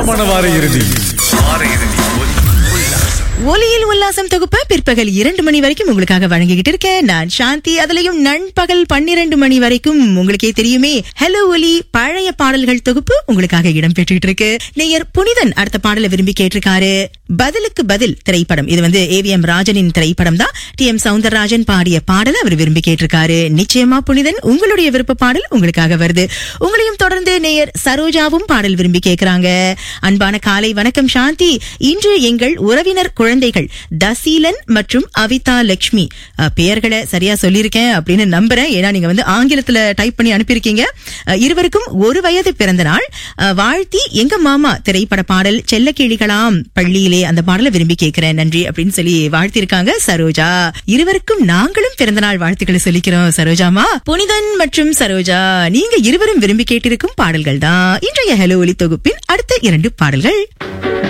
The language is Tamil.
உல்லாசமான வார இறுதி ஒலியில் உல்லாசம் தொகுப்ப பிற்பகல் இரண்டு மணி வரைக்கும் உங்களுக்காக வழங்கிக்கிட்டு இருக்கேன் நான் சாந்தி அதுலயும் நண்பகல் பன்னிரண்டு மணி வரைக்கும் உங்களுக்கே தெரியுமே ஹலோ ஒலி பழைய பாடல்கள் தொகுப்பு உங்களுக்காக இடம் பெற்றுட்டு இருக்கு நேயர் புனிதன் அடுத்த பாடலை விரும்பி கேட்டிருக்காரு பதிலுக்கு பதில் திரைப்படம் இது வந்து ஏவிஎம் ராஜனின் திரைப்படம் தான் டி எம் சவுந்தரராஜன் பாடிய பாடல் அவர் விரும்பி கேட்டிருக்காரு நிச்சயமா புனிதன் உங்களுடைய விருப்ப பாடல் உங்களுக்காக வருது உங்களையும் தொடர்ந்து நேயர் சரோஜாவும் பாடல் விரும்பி கேக்குறாங்க அன்பான காலை வணக்கம் சாந்தி இன்று எங்கள் உறவினர் குழந்தைகள் தசீலன் மற்றும் அவிதா லட்சுமி அஹ், பெயர்களை சரியா சொல்லியிருக்கேன் அப்படின்னு நம்புறேன் ஏன்னா நீங்க வந்து ஆங்கிலத்துல டைப் பண்ணி அனுப்பியிருக்கீங்க அஹ், இருவருக்கும் ஒரு வயது பிறந்த நாள் அஹ், வாழ்த்தி எங்க மாமா திரைப்பட பாடல் செல்லக்கிளிகளாம் பள்ளியிலே அந்த பாடலை விரும்பி கேட்கிறேன் நன்றி அப்படின்னு சொல்லி வாழ்த்திருக்காங்க சரோஜா இருவருக்கும் நாங்களும் பிறந்த நாள் வாழ்த்துக்களை சொல்லிக்கிறோம் சரோஜாமா புனிதன் மற்றும் சரோஜா நீங்க இருவரும் விரும்பி கேட்டிருக்கும் பாடல்கள் தான் இன்றைய ஹலோ ஒலி தொகுப்பின் அடுத்த இரண்டு பாடல்கள்